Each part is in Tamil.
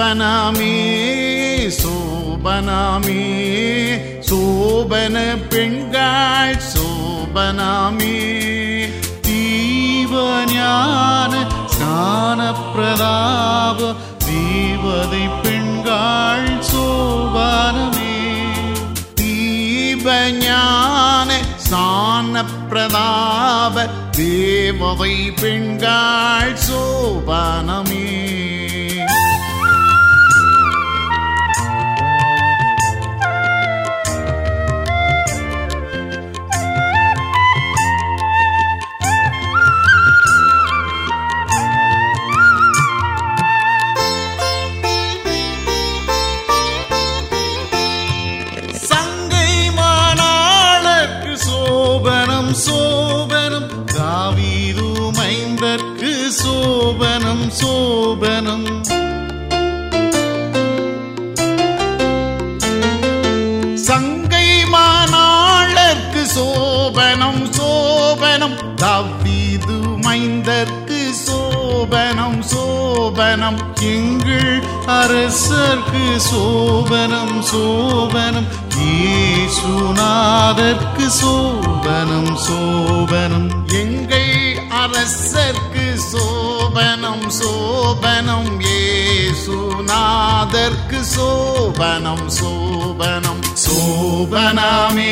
சோபனமே சோபனமே சோபன பெண்கள் சோபனமே தீவஞான ஸ்நான பிரதாப தேவதை பெண்கள் சோபனமே தீபஞான ஸ்நான பிரதாப தேவதை பெண்கள் சோபனமே சங்கை மாநாளர்க்கு சோபனம் சோபனம் தாவீது மைந்தர்க்கு சோபனம் சோபனம் சங்கை மாநாளர்க்கு சோபனம் சோபனம் தாவீது மைந்தர்க்கு சோபனம் சோபனம் எங்கள் அரசர்க்கு சோபனம் சோபனம் ஏசுநாதர்க்கு சோபனம் சோபனம் எங்கள் அரசர்க்கு சோபனம் சோபனம் ஏசுநாதர்க்கு சோபனம் சோபனம் சோபனமே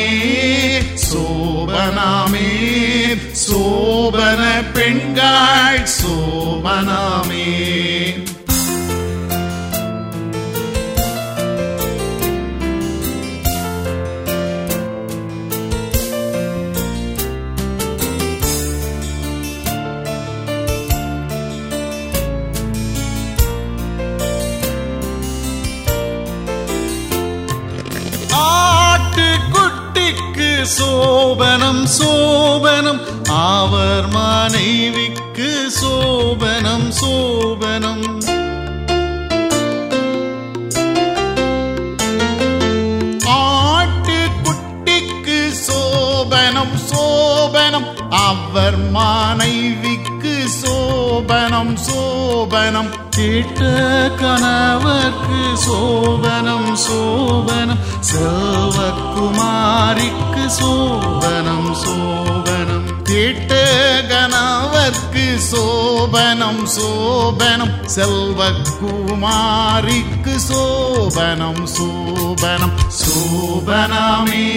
சோபனமே சோபன பெண்கள் சோபனமே ஆட்டுக்குட்டிக்கு சோபனம் சோபனம் அவர் மனைவிக்கு சோபனம் சோபனம் ஆட்டுக்குட்டிக்கு சோபனம் சோபனம் அவர் மனைவிக்கு சோபனம் சோபனம் கேட்ட கணவர்க்கு சோபனம் சோபனம் செல்வக்குமாரிக்கு சோபனம் சோபனம் கேட்ட கணவர்க்கு சோபனம் சோபனம் செல்வக்குமாரிக்கு சோபனம் சோபனம் சோபனமே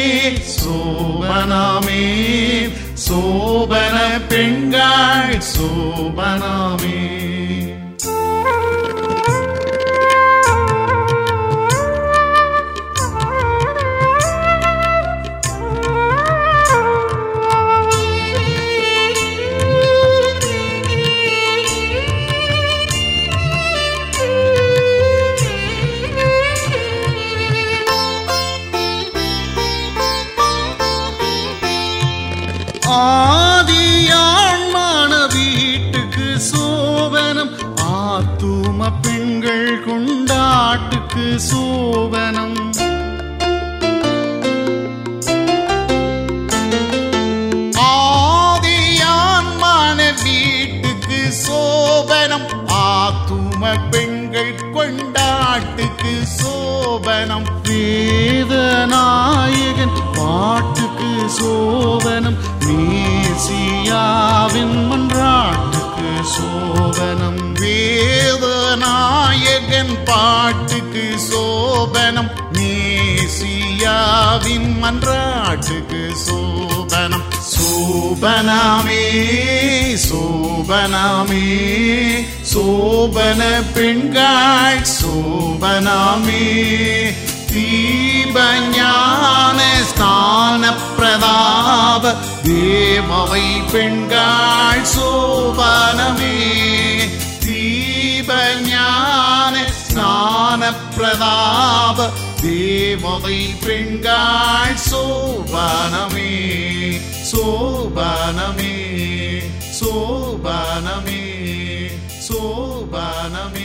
சோபனமே சோபன பெண்கள் சோபனமே ஆதியாண்மான வீட்டுக்கு சோபனம் ஆத்தும பெண்கள் கொண்டாட்டுக்கு சோபனம் ஆதியான்மான வீட்டுக்கு சோபனம் ஆத்தும பெண்கள் கொண்டாட்டுக்கு சோபனம் வேதநாயகன் பாட்டுக்கு சோபனம் மேசியாவின் மன்றாட்டுக்கு சோபனம் வேதநாயகன் பாட்டுக்கு சோபனம் மேசியாவின் மன்றாட்டுக்கு சோபனம் சோபனமே சோபனமே சோபன பெண்கள் சோபனமே தீபஞான ஸ்தான பிரதாப தேவவை பெண்கள் சோபனமே தீபஞான ஸ்நான பிரதாப தேவவை பெண்கள் சோபனமே சோபனமே சோபனமே சோபனமே